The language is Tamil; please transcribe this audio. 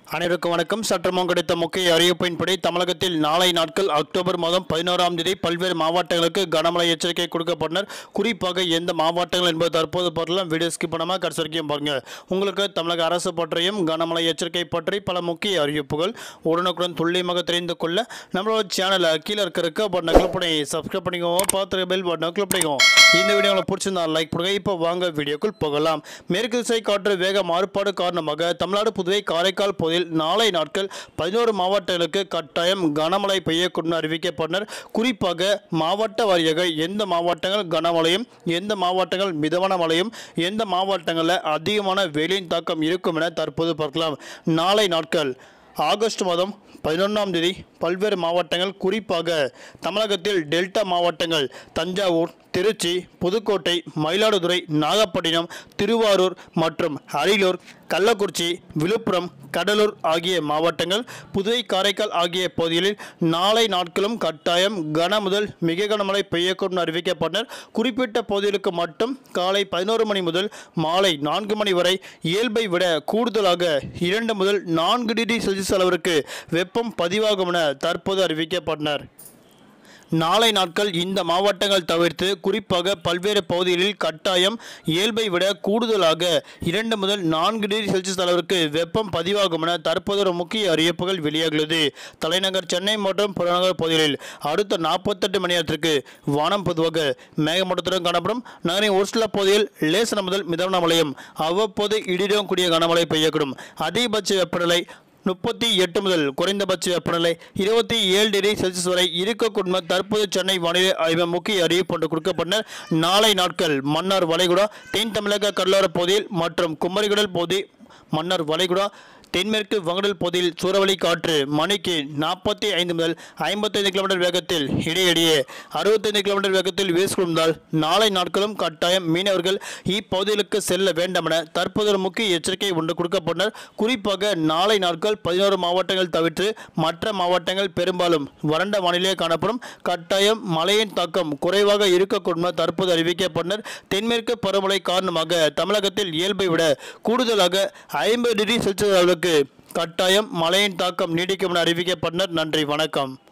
அனைவருக்கும் வணக்கம் சற்றமும் கிடைத்த முக்கிய அறிவிப்பின்படி தமிழகத்தில் நாளை நாட்கள் அக்டோபர் மாதம் பதினோராம் தேதி பல்வேறு மாவட்டங்களுக்கு கனமழை எச்சரிக்கை கொடுக்கப்பட்டனர் குறிப்பாக எந்த மாவட்டங்கள் என்பது தற்போது பார்க்கலாம் வீடியோ ஸ்கிப் பண்ணாமல் கடைசி வரைக்கும் பாருங்க உங்களுக்கு தமிழக அரசு பற்றியும் கனமழை எச்சரிக்கை பற்றி பல முக்கிய அறிவிப்புகள் உடனுக்குடன் துல்லியமாக தெரிந்து கொள்ள நம்மளோட சேனலை கீழே இருக்க இருக்க பட்டனை கிளிக் பண்ணி சப்ஸ்கிரைப் பண்ணிக்கோங்க பார்த்து பெல் பட்டனை கிளிக் பண்ணிக்கோங்க இந்த வீடியோ உங்களுக்கு பிடிச்சிருந்தா லைக் பண்ணுங்க இப்போ வாங்க வீடியோக்குள் போகலாம் மேற்கு திசை காற்று வேக மாறுபாடு காரணமாக தமிழ்நாடு புதுவை காரைக்கால் பகுதியில் நாளை நாட்கள் பதினோரு மாவட்டங்களுக்கு கட்டாயம் கனமழை பெய்யக்கூடும் அறிவிக்கப்பட்டனர் குறிப்பாக மாவட்ட வாரியாக எந்த மாவட்டங்கள் கனமழையும் எந்த மாவட்டங்கள் மிதமான மழையும் எந்த மாவட்டங்களில் அதிகமான வெயிலின் தாக்கம் இருக்கும் என தற்போது பார்க்கலாம் நாளை நாட்கள் ஆகஸ்ட் மாதம் பதினொன்றாம் தேதி பல்வேறு மாவட்டங்கள் குறிப்பாக தமிழகத்தில் டெல்டா மாவட்டங்கள் தஞ்சாவூர் திருச்சி புதுக்கோட்டை மயிலாடுதுறை நாகப்பட்டினம் திருவாரூர் மற்றும் அரியலூர் கள்ளக்குறிச்சி விழுப்புரம் கடலூர் ஆகிய மாவட்டங்கள் புதுவை காரைக்கால் ஆகிய பகுதிகளில் நாளை நாட்களும் கட்டாயம் கன முதல் மிக கனமழை பெய்யக்கூடும் அறிவிக்கப்பட்டனர் குறிப்பிட்ட பகுதிகளுக்கு மட்டும் காலை பதினோரு மணி முதல் மாலை நான்கு மணி வரை இயல்பை விட கூடுதலாக இரண்டு முதல் நான்கு டிகிரி செல்சியஸ் அளவிற்கு வெப்பம் பதிவாகும் என தற்போது அறிவிக்கப்பட்டனர் நாளை நாட்கள் இந்த மாவட்டங்கள் தவிர்த்து குறிப்பாக பல்வேறு பகுதிகளில் கட்டாயம் இயல்பை விட கூடுதலாக இரண்டு முதல் நான்கு டிகிரி செல்சியஸ் அளவிற்கு வெப்பம் பதிவாகும் என தற்போது ஒரு முக்கிய அறிவிப்புகள் வெளியாகியுள்ளது தலைநகர் சென்னை மற்றும் புறநகர் பகுதிகளில் அடுத்த நாற்பத்தெட்டு மணி நேரத்திற்கு வானம் பொதுவாக மேகமூட்டத்துடன் காணப்படும் நகரின் ஒரு சில பகுதியில் லேசன முதல் மிதமான மழையும் அவ்வப்போது இடியுடன் கூடிய கனமழை பெய்யக்கூடும் அதிகபட்ச வெப்பநிலை முப்பத்தி எட்டு முதல் குறைந்தபட்ச வெப்பநிலை இருபத்தி ஏழு டிகிரி செல்சியஸ் வரை இருக்கக்கூடும் என தற்போது சென்னை வானிலை ஆய்வு முக்கிய அறிவிப்பு ஒன்று கொடுக்கப்பட்ட நாளை நாட்கள் மன்னார் வளைகுடா தென் தமிழக கடலோர பகுதியில் மற்றும் குமரிகடல் பகுதி மன்னார் வளைகுடா தென்மேற்கு வங்கடல் பகுதியில் சூறாவளி காற்று மணிக்கு நாற்பத்தி ஐந்து முதல் ஐம்பத்தைந்து கிலோமீட்டர் வேகத்தில் இடையிடையே அறுபத்தைந்து கிலோமீட்டர் வேகத்தில் வீசிக்கொண்டால் நாளை நாட்களும் கட்டாயம் மீனவர்கள் இப்பகுதிகளுக்கு செல்ல வேண்டாம் என தற்போது ஒரு முக்கிய எச்சரிக்கை ஒன்று கொடுக்கப்பட்டனர் குறிப்பாக நாளை நாட்கள் பதினோரு மாவட்டங்கள் தவிர்த்து மற்ற மாவட்டங்கள் பெரும்பாலும் வறண்ட வானிலையே காணப்படும் கட்டாயம் மழையின் தாக்கம் குறைவாக இருக்கக்கூடும் என தற்போது அறிவிக்கப்பட்டனர் தென்மேற்கு பருவமழை காரணமாக தமிழகத்தில் இயல்பை விட கூடுதலாக ஐம்பது டிகிரி செல்சியஸ் அளவுக்கு கட்டாயம் மழையின் தாக்கம் நீடிக்கும் என அறிவிக்கப்பட்டனர் நன்றி வணக்கம்